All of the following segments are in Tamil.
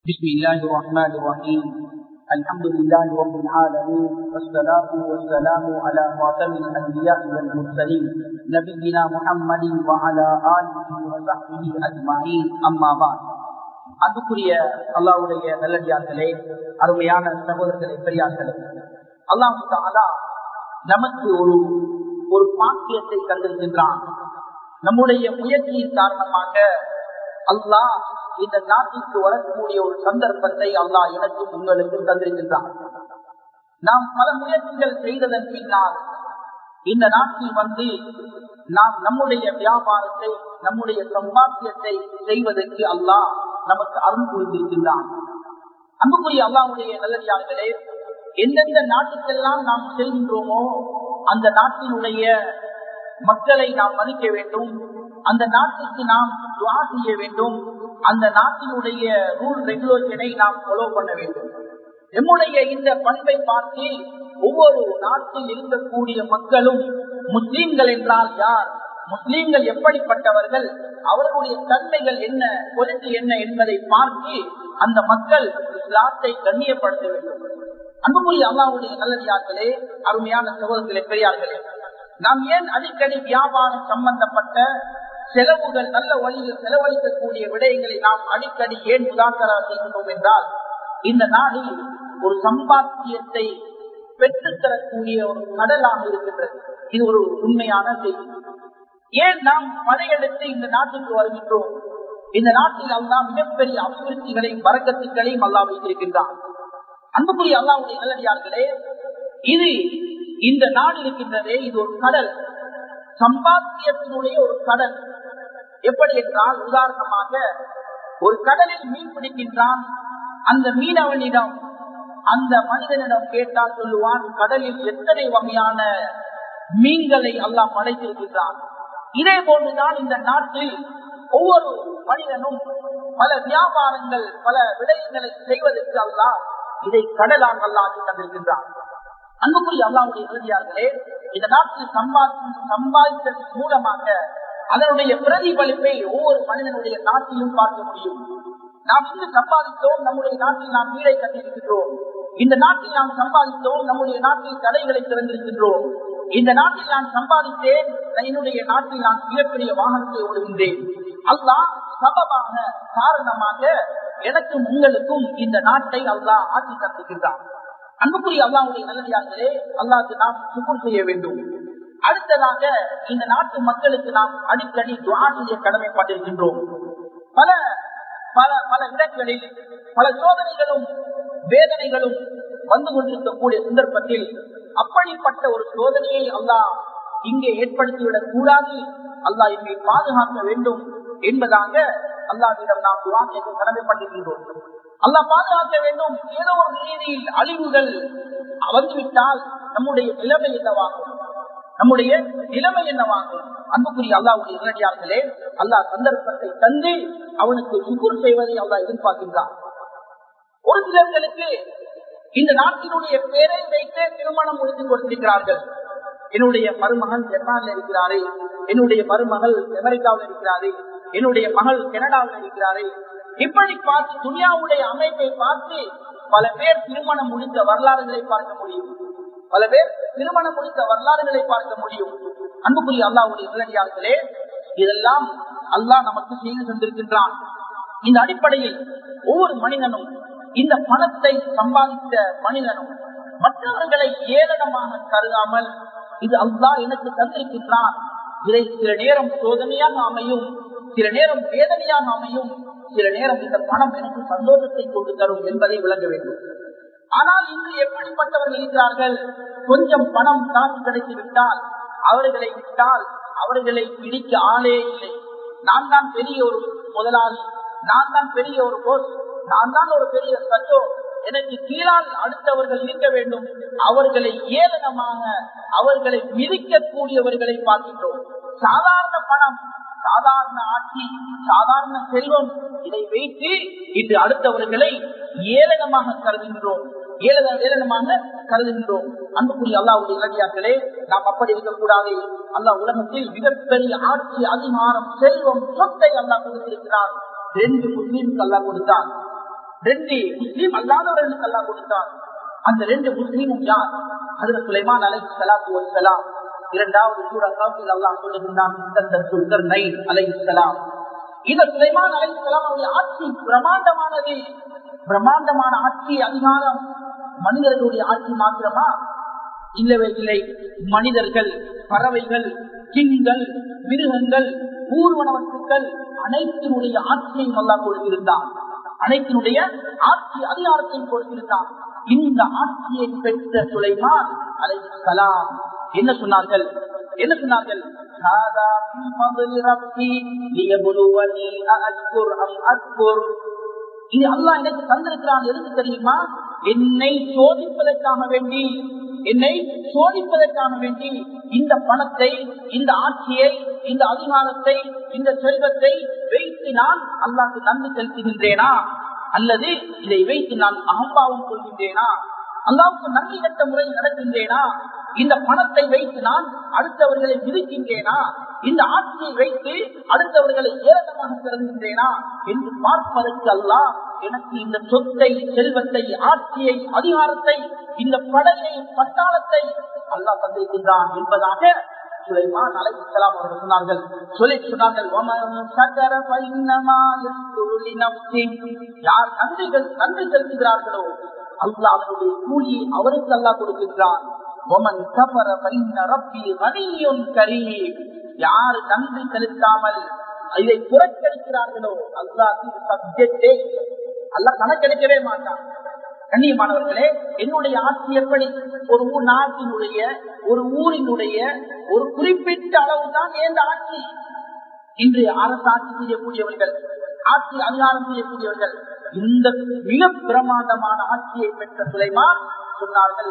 بسم الله الرحمن الرحيم الحمد لله رب العالمين والصلاة والسلام على خاتم الأنبياء والمرسلين نبينا محمد وعلى آله وصحبه أجمعين أما بعد அன்புக்குரிய அல்லாவுடைய நல்லடியார்களே அருமையான சகோதரர்களே பெரியார்களே அல்லாஹு தாலா நமக்கு ஒரு ஒரு பாக்கியத்தை தந்திருக்கின்றான் நம்முடைய முயற்சியின் காரணமாக அல்லாஹ் இந்த நாட்டிற்கு வரக்கூடிய ஒரு சந்தர்ப்பத்தை அல்லாஹ் எனக்கும் உங்களுக்கும் தந்திருக்கின்றான் நாம் பல முயற்சிகள் செய்ததன் பின்னால் இந்த நாட்டில் வந்து நாம் நம்முடைய வியாபாரத்தை நம்முடைய சம்பாத்தியத்தை செய்வதற்கு அல்லாஹ் நமக்கு அருள் புரிந்திருக்கின்றான் அன்புக்குரிய அல்லாவுடைய நல்லடியார்களே எந்தெந்த நாட்டுக்கெல்லாம் நாம் செல்கின்றோமோ அந்த நாட்டினுடைய மக்களை நாம் மதிக்க வேண்டும் அந்த நாட்டுக்கு நாம் துவா செய்ய வேண்டும் அந்த நாட்டினுடைய ரூல் ரெகுலேஷனை நாம் ஃபாலோ பண்ண வேண்டும் நம்முடைய இந்த பண்பை பார்த்து ஒவ்வொரு நாட்டில் இருக்கக்கூடிய மக்களும் முஸ்லீம்கள் என்றால் யார் முஸ்லீம்கள் எப்படிப்பட்டவர்கள் அவர்களுடைய தன்மைகள் என்ன பொருத்து என்ன என்பதை பார்த்து அந்த மக்கள் இஸ்லாத்தை கண்ணியப்படுத்த வேண்டும் அன்புக்குரிய அல்லாவுடைய நல்லதார்களே அருமையான சகோதரர்களே பெரியார்களே நாம் ஏன் அடிக்கடி வியாபாரம் சம்பந்தப்பட்ட செலவுகள் நல்ல வழியில் செலவழிக்கக்கூடிய விடயங்களை நாம் அடிக்கடி ஏன் உதாரண செய்கின்றோம் என்றால் இந்த நாளில் ஒரு சம்பாத்தியத்தை பெற்றுத்தரக்கூடிய ஒரு கடலாக இருக்கின்றது இது ஒரு உண்மையான செய்தி ஏன் நாம் படையெடுத்து இந்த நாட்டுக்கு வருகின்றோம் இந்த நாட்டில் அல்லா மிகப்பெரிய அபிவிருத்திகளையும் வரக்கத்துக்களையும் அல்லா வைத்திருக்கின்றான் அன்புக்குரிய அல்லாவுடைய நல்லடியார்களே இது இந்த நாடு இருக்கின்றதே இது ஒரு கடல் சம்பாத்தியத்தினுடைய ஒரு கடல் எப்படி என்றால் உதாரணமாக ஒரு கடலில் மீன் பிடிக்கின்றான் அந்த மீனவனிடம் அந்த மனிதனிடம் கேட்டால் சொல்லுவான் கடலில் எத்தனை வகையான மீன்களை எல்லாம் படைத்திருக்கின்றான் இதே போன்றுதான் இந்த நாட்டில் ஒவ்வொரு மனிதனும் பல வியாபாரங்கள் பல விடயங்களை செய்வதற்கு அல்லா இதை கடலாக அல்லாஹ் தந்திருக்கின்றான் அன்புக்குரிய அல்லாவுடைய இறுதியார்களே இந்த நாட்டில் சம்பாதி சம்பாதித்ததன் மூலமாக அதனுடைய பிரதிபலிப்பை ஒவ்வொரு மனிதனுடைய நாட்டிலும் பார்க்க முடியும் நாம் இங்கு சம்பாதித்தோம் நம்முடைய நாட்டில் நாம் வீடை கட்டியிருக்கின்றோம் இந்த நாட்டில் நாம் சம்பாதித்தோம் நம்முடைய நாட்டில் கடைகளை திறந்திருக்கின்றோம் இந்த நாட்டில் நான் சம்பாதித்தேன் என்னுடைய நாட்டில் நான் மிகப்பெரிய வாகனத்தை ஓடுகின்றேன் அல்லாஹ் சபபாக காரணமாக எனக்கும் உங்களுக்கும் இந்த நாட்டை அல்லாஹ் ஆட்சி தந்துகின்றான் அன்புக்குரிய அல்லாவுடைய நல்லதார்களே அல்லாவுக்கு நாம் சுக்குர் செய்ய வேண்டும் அடுத்ததாக இந்த நாட்டு மக்களுக்கு நாம் அடிக்கடி துவா செய்ய கடமைப்பட்டிருக்கின்றோம் பல பல பல இடங்களில் பல சோதனைகளும் வேதனைகளும் வந்து கொண்டிருக்கக்கூடிய சந்தர்ப்பத்தில் அப்படிப்பட்ட ஒரு சோதனையை அல்லாஹ் இங்கே ஏற்படுத்திவிடக் கூடாது அல்லாஹ் இங்கே பாதுகாக்க வேண்டும் என்பதாக அல்லாவிடம் நாம் துவா செய்ய கடமைப்பட்டிருக்கின்றோம் அல்லா பாதுகாக்க வேண்டும் ஏதோ ஒரு ரீதியில் அழிவுகள் வந்துவிட்டால் நம்முடைய நிலைமை என்னவாகும் நம்முடைய நிலைமை என்னவாகும் அன்புக்குரிய அல்லாவுடைய நேரடியார்களே அல்லா சந்தர்ப்பத்தை தந்து அவனுக்கு சுக்குர் செய்வதை அல்லா எதிர்பார்க்கின்றான் ஒரு சிலர்களுக்கு இந்த நாட்டினுடைய பேரை வைத்தே திருமணம் முடித்து கொடுத்திருக்கிறார்கள் என்னுடைய மருமகன் ஜப்பான்ல இருக்கிறாரே என்னுடைய மருமகள் அமெரிக்காவில் இருக்கிறாரே என்னுடைய மகள் கனடாவில் இருக்கிறாரே இப்படி பார்த்து துனியாவுடைய அமைப்பை பார்த்து பல பேர் திருமணம் முடித்த வரலாறுகளை பார்க்க முடியும் பல பேர் திருமணம் முடித்த வரலாறுகளை பார்க்க முடியும் அன்புக்குரிய அல்லாவுடைய நிலையாளர்களே இதெல்லாம் அல்லாஹ் நமக்கு செய்து தந்திருக்கின்றான் இந்த அடிப்படையில் ஒவ்வொரு மனிதனும் இந்த பணத்தை சம்பாதித்த மனிதனும் மற்றவர்களை ஏளனமாக கருதாமல் இது அல்லாஹ் எனக்கு தந்திருக்கின்றான் இதை சில நேரம் சோதனையாக அமையும் சில நேரம் வேதனையாக அமையும் சில நேரம் இந்த பணம் எனக்கு சந்தோஷத்தை கொண்டு தரும் என்பதை விளங்க வேண்டும் ஆனால் இன்று எப்படிப்பட்டவர்கள் இருக்கிறார்கள் கொஞ்சம் பணம் காசு கிடைத்து விட்டால் அவர்களை விட்டால் அவர்களை பிடிக்க ஆளே இல்லை நான் தான் பெரிய ஒரு முதலாளி நான் தான் பெரிய ஒரு போஸ் நான் தான் ஒரு பெரிய சச்சோ எனக்கு கீழால் அடுத்தவர்கள் இருக்க வேண்டும் அவர்களை ஏளனமாக அவர்களை மிதிக்கக்கூடியவர்களை பார்க்கின்றோம் சாதாரண பணம் சாதாரண ஆட்சி சாதாரண செல்வம் இதை வைத்து இன்று அடுத்தவர்களை ஏளனமாக கருதுகின்றோம் ஏளனமாக கருதுகின்றோம் அன்புக்குரிய அல்லாவுடைய இலக்கியாக்களே நாம் அப்படி இருக்கக்கூடாது அல்லாஹ் உலகத்தில் மிகப்பெரிய ஆட்சி அதிகாரம் செல்வம் சொத்தை அல்லாஹ் கொடுத்திருக்கிறார் ரெண்டு முஸ்லீம்க்கு அல்லாஹ் கொடுத்தான் ரெண்டு முஸ்லீம் அல்லாதவர்களுக்கு அல்லா கொடுத்தான் அந்த ரெண்டு முஸ்லீமும் யார் அதுல சுலைமான் அலை சலாத்து வசலாம் இரண்டாவது சூரா காப்பில் அல்லாஹ் சொல்லுகின்றான் சுல்கர் நைன் அலை சலாம் இந்த சுலைமான் அலை சலாம் அவருடைய ஆட்சி பிரமாண்டமானது பிரம்மாண்டமான ஆட்சி அதிகாரம் மனிதர்களுடைய ஆட்சி மாத்திரமா இல்லவே இல்லை மனிதர்கள் பறவைகள் கிங்கள் மிருகங்கள் ஊர்வனவற்றுக்கள் அனைத்தினுடைய ஆட்சியையும் அல்லா கொடுத்திருந்தான் அனைத்தினுடைய ஆட்சி அதிகாரத்தையும் கொடுத்திருந்தான் இந்த ஆட்சியை பெற்ற சுலைமான் அலை கலாம் என்ன சொன்னார்கள் என்ன சொன்னார்கள் هذا من فضل ربي ليبلوني أأشكر أم أكفر இது அல்லாஹ் எனக்கு தந்திருக்கிறான் எதுக்கு தெரியுமா என்னை சோதிப்பதற்காக வேண்டி என்னை சோதிப்பதற்காக வேண்டி இந்த பணத்தை இந்த ஆட்சியை இந்த அதிகாரத்தை இந்த செல்வத்தை வைத்து நான் அல்லாஹ்க்கு நன்றி செலுத்துகின்றேனா அல்லது இதை வைத்து நான் அகம்பாவம் கொள்கின்றேனா அல்லாவுக்கு நன்றி கட்ட முறையில் நடக்கின்றேனா இந்த பணத்தை வைத்து நான் அடுத்தவர்களை விதிக்கின்றேனா இந்த ஆட்சியை வைத்து அடுத்தவர்களை ஏளனமாக கருதுகின்றேனா என்று பார்ப்பதற்கு அல்லாஹ் எனக்கு இந்த சொத்தை செல்வத்தை ஆட்சியை அதிகாரத்தை இந்த படையை பட்டாளத்தை அல்லாஹ் தந்திருக்கின்றான் என்பதாக சுலைமான் அலைஹிஸ்ஸலாம் அவர்கள் சொன்னார்கள் சொல்லி சொன்னார்கள் "வமன் ஷக்கர ஃபஇன்னமா யஷ்குரு லினஃப்ஸிஹி." யார் நன்றிகள் நன்றி செலுத்துகிறார்களோ அல்லாஹ் அவருடைய கூலியை அவருக்கு அல்லாஹ் கொடுக்கின்றான் "வமன் கஃபர ஃபஇன்ன ரப்பி கனிய்யுன் கரீம்." யார் நன்றி செலுத்தாமல் இதை புறக்கணிக்கிறார்களோ அல்லாஹ் சப்ஜெக்டே அல்லாஹ் கணக்கெடுக்கவே மாட்டான் கண்ணியமானவர்களே என்னுடைய ஆட்சி எப்படி ஒரு ஊர் நாட்டினுடைய ஒரு ஊரினுடைய ஒரு குறிப்பிட்ட அளவு தான் ஏந்த ஆட்சி இன்று அரசு ஆட்சி செய்யக்கூடியவர்கள் ஆட்சி அதிகாரம் செய்யக்கூடியவர்கள் இந்த மிக பிரமாண்டமான ஆட்சியை பெற்ற சுலைமான் சொன்னார்கள்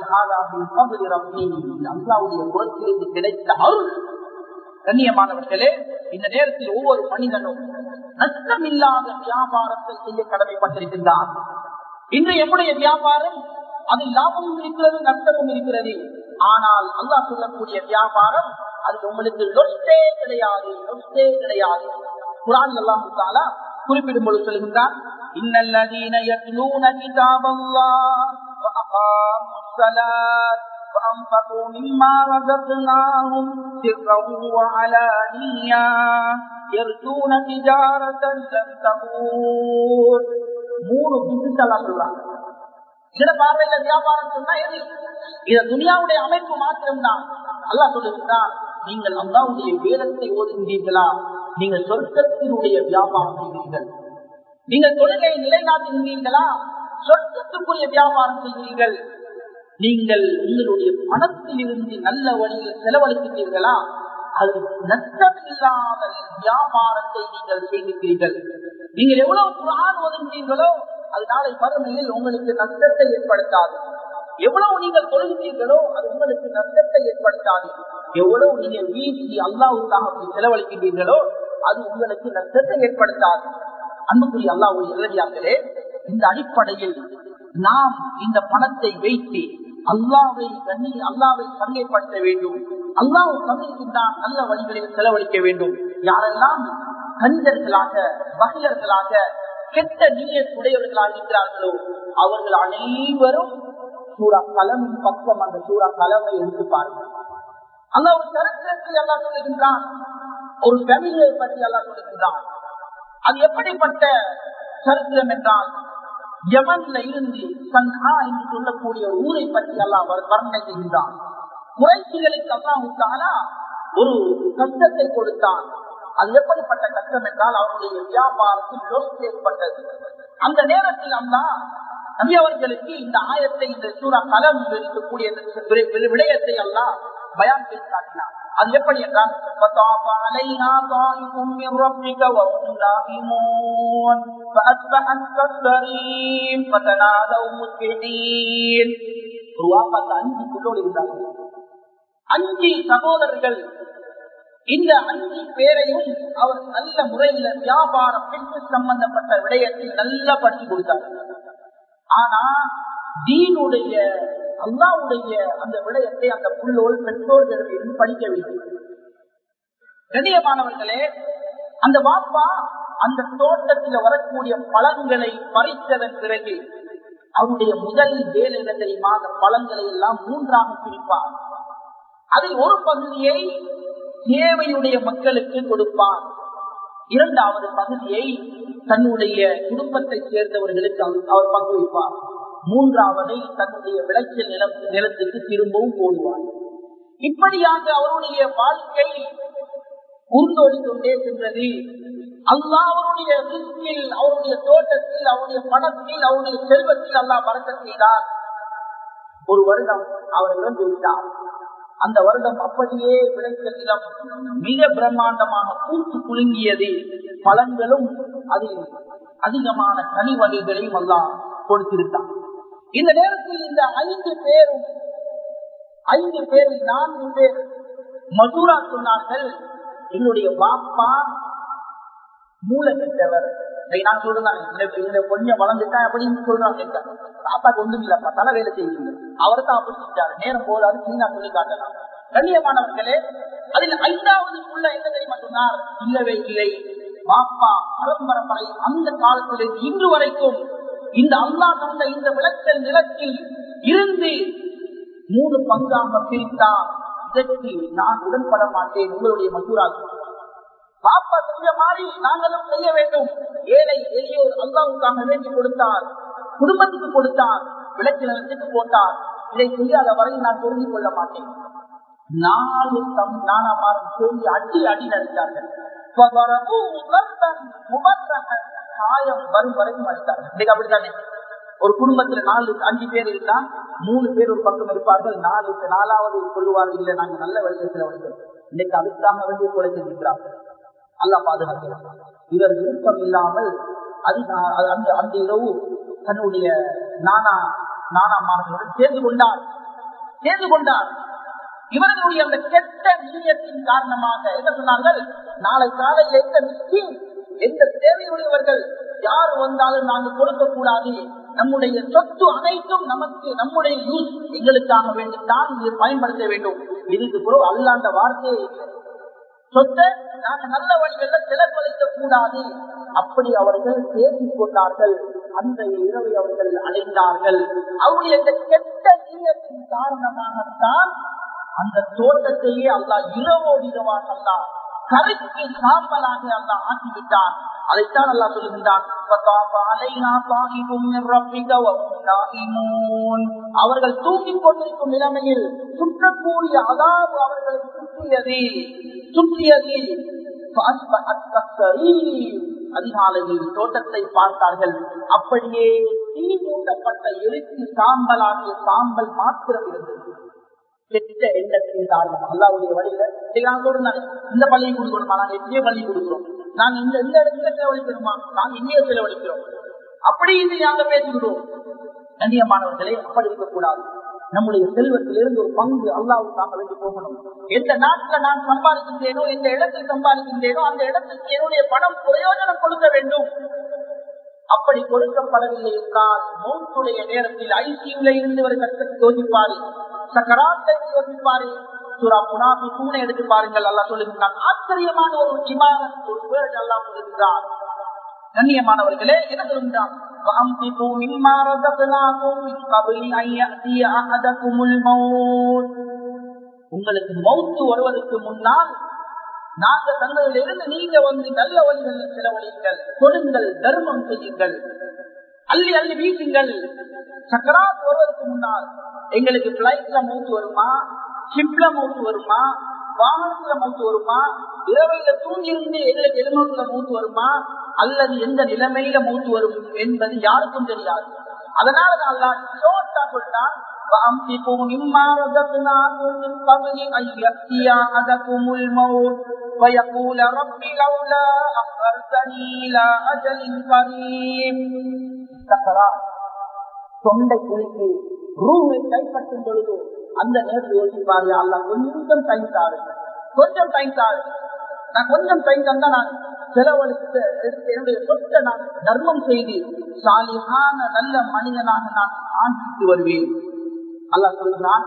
அல்லாவுடைய புறத்திலிருந்து கிடைத்த அருள் கண்ணியமானவர்களே இந்த நேரத்தில் ஒவ்வொரு மனிதனும் நஷ்டமில்லாத வியாபாரத்தை செய்ய கடமைப்பட்டிருக்கின்றான் இன்று எம்முடைய வியாபாரம் அதில் லாபமும் இருக்கிறது நஷ்டமும் இருக்கிறது ஆனால் அல்லா சொல்லக்கூடிய வியாபாரம் அது உங்களுக்கு லொஸ்டே கிடையாது லொஸ்டே கிடையாது குரான் எல்லாம் குறிப்பிடும் பொழுது சொல்கின்றான் இன்னல்லதீன யத்லூன கிதாபல்லாஹ் وأقاموا الصلاة وأنفقوا مما رزقناهم سرا وعلانية يرجون تجارة لن تبور மூணு பிசினஸ் எல்லாம் சொல்றாங்க சில பார்வையில வியாபாரம் சொன்னா எது இது துனியாவுடைய அமைப்பு மாத்திரம்தான் அல்லா சொல்லுகிறார் நீங்கள் அல்லாவுடைய வேதத்தை ஓதுகின்றீர்களா நீங்கள் சொர்க்கத்தினுடைய வியாபாரம் செய்கிறீர்கள் நீங்கள் தொழிலை நிலைநாட்டுகின்றீர்களா சொர்க்கத்துக்குரிய வியாபாரம் செய்கிறீர்கள் நீங்கள் உங்களுடைய பணத்தில் இருந்து நல்ல வழியில் செலவழிக்கின்றீர்களா அது நஷ்டமில்லாத வியாபாரத்தை நீங்கள் செய்கிறீர்கள் நீங்கள் எவ்வளவு குரான் ஓதுகிறீர்களோ அது நாளை பருமையில் உங்களுக்கு நஷ்டத்தை ஏற்படுத்தாது எவ்வளவு நீங்கள் தொழுகிறீர்களோ அது உங்களுக்கு நஷ்டத்தை ஏற்படுத்தாது எவ்வளவு நீங்க வீசி அல்லாவுக்காக செலவழிக்கின்றீர்களோ அது உங்களுக்கு நஷ்டத்தை ஏற்படுத்தாது அன்புக்குரிய அல்லாவுடைய இறுதியாகவே இந்த அடிப்படையில் நாம் இந்த பணத்தை வைத்து அல்லாவை கண்ணி அல்லாவை சந்தைப்படுத்த வேண்டும் அல்லாஹ் சந்திக்கின்றான் நல்ல வழிகளில் செலவழிக்க வேண்டும் யாரெல்லாம் கஞ்சர்களாக பகிலர்களாக கெட்ட நீய உடையவர்களாக இருக்கிறார்களோ அவர்கள் அனைவரும் சூறா கலமின் பக்கம் அந்த சூறா கலமை எடுத்து பாருங்கள் அந்த ஒரு சரித்திரத்தை எல்லாம் சொல்லுகின்றான் ஒரு ஃபேமிலியை பற்றி எல்லாம் சொல்லுகின்றான் அது எப்படிப்பட்ட சரித்திரம் என்றால் யமன்ல இருந்து சன்ஹா என்று சொல்லக்கூடிய ஒரு ஊரை பற்றி எல்லாம் வர்ணனை செய்கின்றான் குறைச்சிகளுக்கு அல்லாஹாலா ஒரு கஷ்டத்தை கொடுத்தான் அது எப்படிப்பட்ட கஷ்டம் என்றால் அவருடைய வியாபாரத்தில் யோசித்து ஏற்பட்டது அந்த நேரத்தில் அல்லா நபி அவர்களுக்கு இந்த ஆயத்தை இந்த சூறா கலம் இருக்கக்கூடிய விடயத்தை எல்லாம் பயான் செய்து காட்டினார் அது எப்படி என்றால் فطاف عليها طائف من ربك وهم نائمون فأصبحت كالصريم فتنادوا مسبحين ஒரு அஞ்சு புள்ளோடு இருந்தார்கள் அஞ்சு சகோதரர்கள் இந்த அஞ்சு பேரையும் அவர் நல்ல முறையில வியாபாரம் பிசினஸ் சம்பந்தப்பட்ட விடயத்தில் நல்லா படிச்சு கொடுத்தார் ஆனா தீனுடைய அல்லாவுடைய அந்த விடயத்தை அந்த புள்ளோல் பெற்றோர்களுக்கு இருந்து படிக்கவில்லை கண்ணியமானவர்களே அந்த வாப்பா அந்த தோட்டத்தில் வரக்கூடிய பழங்களை பறித்ததன் பிறகு அவருடைய முதல் வேலை என்ன தெரியுமா அந்த பழங்களை எல்லாம் மூன்றாக பிரிப்பார் அதில் ஒரு பகுதியை தேவையுடைய மக்களுக்கு கொடுப்பார் இரண்டாவது பகுதியை தன்னுடைய குடும்பத்தை சேர்ந்தவர்களுக்கு அவர் அவர் பங்கு வைப்பார் மூன்றாவதை தன்னுடைய விளைச்சல் நிலம் நிலத்துக்கு திரும்பவும் போடுவார் இப்படியாக அவருடைய வாழ்க்கை உருந்தோடிக் கொண்டே சென்றது அல்லா அவருடைய ரிஸ்கில் அவருடைய தோட்டத்தில் அவருடைய பணத்தில் அவருடைய செல்வத்தில் அல்லா பறக்க செய்தார் ஒரு வருடம் அவர் இழந்து விட்டார் அந்த வருடம் அப்படியே விளைச்சல் நிலம் மிக பிரம்மாண்டமாக பூத்து குலுங்கியது பழங்களும் அதில் அதிகமான கனி வகைகளையும் எல்லாம் கொடுத்திருந்தார் இந்த நேரத்தில் இந்த ஐந்து பேரும் ஐந்து பேரில் நான்கு பேர் மதுரா சொன்னார்கள் என்னுடைய பாப்பா மூளை கெட்டவர் நான் சொல்றேன் கொஞ்சம் வளர்ந்துட்டா அப்படின்னு சொல்றாங்க பாப்பாக்கு ஒன்றும் இல்லப்பா தலை வேலை செய்யுங்க அவர் தான் அப்படி செஞ்சாரு நேரம் போதாது சீனா சொல்லி காட்டலாம் கண்ணியமானவர்களே அதில் ஐந்தாவது உள்ள என்ன தெரியுமா சொன்னார் இல்லவே இல்லை பாப்பா பரம்பரை அந்த காலத்தில் இன்று வரைக்கும் இந்த அல்லா தந்த இந்த விளக்கல் நிலத்தில் இருந்து மூணு பங்காக பிரித்தார் இதற்கு நான் உடன்பட மாட்டேன் உங்களுடைய மசூராக பாப்பா செஞ்ச மாதிரி நாங்களும் செய்ய வேண்டும் ஏழை எளியோர் அல்லாவுக்காக வேண்டி கொடுத்தார் குடும்பத்துக்கு கொடுத்தார் விளக்கு நிலத்துக்கு போட்டார் இதை செய்யாத வரை நான் பொருந்திக் கொள்ள மாட்டேன் நாலு தம் நானாமாரும் சொல்லி அடி அடி நடித்தார்கள் காயம் வரும் வரைக்கும் அடித்தார்கள் இன்னைக்கு அப்படித்தானே ஒரு குடும்பத்துல நாலு அஞ்சு பேர் இருந்தா மூணு பேர் ஒரு பக்கம் இருப்பார்கள் நாலு நாலாவது சொல்லுவார்கள் இல்ல நாங்க நல்ல வழியில் செலவழிக்கிறோம் இன்னைக்கு அதுக்காக வேண்டிய கொலை செஞ்சிருக்கிறார்கள் அல்லா பாதுகாக்கிறார் இவர் விருப்பம் இல்லாமல் அது அந்த அந்த இரவு தன்னுடைய நானா நானாமார்களுடன் சேர்ந்து கொண்டார் சேர்ந்து கொண்டார் இவர்களுடைய அந்த கெட்ட நீயத்தின் காரணமாக என்ன சொன்னார்கள் நாளை காலையில் எந்த மிஸ்கின் எந்த தேவையுடையவர்கள் யார் வந்தாலும் நாங்கள் கொடுக்க கூடாது நம்முடைய சொத்து அனைத்தும் நமக்கு நம்முடைய யூஸ் எங்களுக்காக வேண்டித்தான் இது பயன்படுத்த வேண்டும் இதுக்கு பிறகு அல்லாண்ட வார்த்தையே இல்லை சொத்தை நாங்கள் நல்ல வழிகள்ல செலவழிக்க கூடாது அப்படி அவர்கள் பேசிக் கொண்டார்கள் அந்த இரவை அவர்கள் அடைந்தார்கள் அவருடைய இந்த கெட்ட நீயத்தின் காரணமாகத்தான் அந்த தோட்டத்தையே அல்லா இரவோடு இரவாக அல்லா கரைக்கு சாம்பலாக அல்லா ஆக்கிவிட்டான் அதைத்தான் அல்லா சொல்லுகின்றான் அவர்கள் தூங்கிக் கொண்டிருக்கும் நிலைமையில் சுற்றக்கூடிய அதாவது அவர்களை சுற்றியது சுற்றியது அதிகாலையில் தோட்டத்தை பார்த்தார்கள் அப்படியே தீ மூட்டப்பட்ட எழுச்சி சாம்பலாகிய சாம்பல் மாத்திரம் இருந்தது கெட்ட எண்ணத்தின் காரணம் அல்லாவுடைய வழியில நான் சொல்றேன் இந்த பள்ளியை கொடுக்கணுமா நாங்க எத்தனையோ பள்ளி கொடுக்கிறோம் நாங்க இந்த இந்த இடத்துல செலவழிக்கணுமா நாங்க இங்கே செலவழிக்கிறோம் அப்படி இது நாங்க பேசுகிறோம் கண்ணியமானவர்களே அப்படி இருக்கக்கூடாது நம்முடைய செல்வத்திலிருந்து ஒரு பங்கு அல்லாவுக்காக வேண்டி போகணும் எந்த நாட்டுல நான் சம்பாதிக்கின்றேனோ எந்த இடத்தில் சம்பாதிக்கின்றேனோ அந்த இடத்துக்கு என்னுடைய பணம் பிரயோஜனம் கொடுக்க வேண்டும் அப்படி கொடுக்கப்படவில்லை என்றால் மூத்துடைய நேரத்தில் ஐசியூல இருந்து ஒரு கஷ்டத்தை யோசிப்பாரு சக்கராத்தை யோசிப்பாரு சுரா புனாபி பூனை எடுத்து பாருங்கள் அல்லா சொல்லுகின்றான் ஆச்சரியமான ஒரு இமானத் ஒரு வேர்ட் அல்லா சொல்லுகின்றார் கண்ணியமானவர்களே என்ன சொல்லுகின்றான் وأنفقوا مما رزقناكم من قبل أن يأتي أحدكم الموت உங்களுக்கு மௌத்து வருவதற்கு முன்னால் நாங்க தங்களிலிருந்து நீங்க வந்து நல்ல வழிகளில் செலவழிங்கள் கொடுங்கள் தர்மம் செய்யுங்கள் அள்ளி அள்ளி வீசுங்கள் சக்கராத் வருவதற்கு முன்னால் எங்களுக்கு பிளைட்ல மூத்து வருமா ஷிப்ல மூத்து வருமா வாகனத்துல மூத்து வருமா இரவையில தூங்கியிருந்து எங்களுக்கு எலும்புல மூத்து வருமா அல்லது எந்த நிலைமையில மூத்து வரும் என்பது யாருக்கும் தெரியாது அதனால தான் ஷோர்ட்டா சொல்லிட்டான் وأنفقوا مما رزقناكم من قبل أن يأتي أحدكم الموت فيقول رب لولا أخرتني إلى أجل قريب سكرات தொண்டை குளிக்கு ரூமை கைப்பற்றும் பொழுது அந்த நேரத்தில் யோசிப்பாரு அல்ல கொஞ்சம் டைம் தாரு கொஞ்சம் டைம் தாரு நான் கொஞ்சம் டைம் தந்தா நான் செலவழித்த என்னுடைய சொத்தை நான் தர்மம் செய்து சாலியான நல்ல மனிதனாக நான் ஆண்டிட்டு வருவேன் அல்லா சொல்கிறான்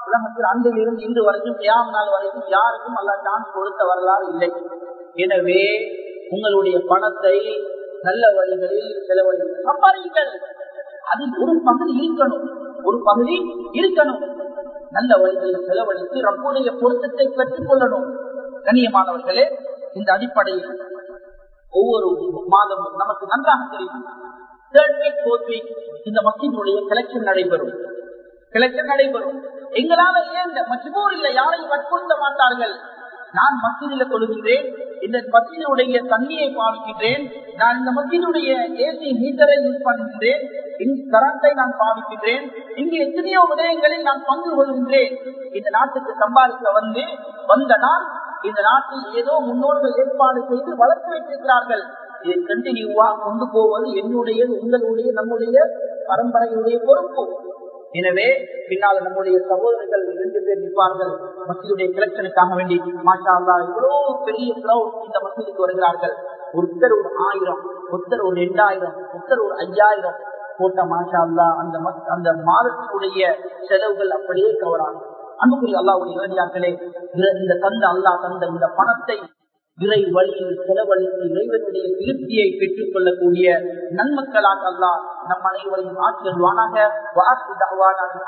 உலகத்தில் அன்றிலிருந்து இன்று வரைக்கும் தியாம் நாள் வரைக்கும் யாருக்கும் அல்ல சான்ஸ் கொடுத்த வரலாறு இல்லை எனவே உங்களுடைய பணத்தை நல்ல வழிகளில் செலவழி சம்பாதிங்கள் அதில் ஒரு பகுதி இருக்கணும் ஒரு பகுதி இருக்கணும் நல்ல வழிகளில் செலவழித்து ரப்புடைய பொருத்தத்தை பெற்றுக் கொள்ளணும் கண்ணியமானவர்களே இந்த அடிப்படையில் ஒவ்வொரு மாதமும் நமக்கு நன்றாக தெரியும் தேர்ட் வீக் ஃபோர்த் வீக் இந்த மக்களுடைய கலெக்ஷன் நடைபெறும் கலெக்ஷன் நடைபெறும் எங்களால ஏன் மற்றோர் இல்லை யாரையும் வற்புறுத்த மாட்டார்கள் நான் மசீதில தொழுகின்றேன் இந்த மசீதுடைய தண்ணியை பாவிக்கின்றேன் நான் இந்த மசீதுடைய ஏசி ஹீட்டரை யூஸ் பண்ணுகின்றேன் இந்த கரண்டை நான் பாவிக்கின்றேன் இங்கு எத்தனையோ விடயங்களில் நான் பங்கு கொள்கின்றேன் இந்த நாட்டுக்கு சம்பாதிக்க வந்து வந்த நான் இந்த நாட்டில் ஏதோ முன்னோர்கள் ஏற்பாடு செய்து வளர்த்து வைத்திருக்கிறார்கள் இதை கண்டினியூவா கொண்டு போவது என்னுடைய உங்களுடைய நம்முடைய பரம்பரையுடைய பொறுப்பு எனவே பின்னால் நம்முடைய சகோதரர்கள் இரண்டு பேர் நிற்பார்கள் மசீதுடைய கிளச்சனுக்காக வேண்டி மாஷா அல்லா இவ்வளவு பெரிய கிரௌட் இந்த மசீதுக்கு வருகிறார்கள் ஒருத்தர் ஒரு ஆயிரம் ஒருத்தர் ஒரு ரெண்டாயிரம் ஒருத்தர் ஒரு ஐயாயிரம் போட்ட மாஷா அல்லா அந்த அந்த மாதத்தினுடைய செலவுகள் அப்படியே கவராகும் அன்புக்குரிய அல்லாவுடைய இளைஞர்களே இந்த தந்த அல்லா தந்த இந்த பணத்தை இறை வழியில் செலவழித்து இறைவனுடைய திருப்தியை பெற்றுக் கொள்ளக்கூடிய நன்மக்களாக அல்லா நம் அனைவரையும் ஆற்றல்வானாக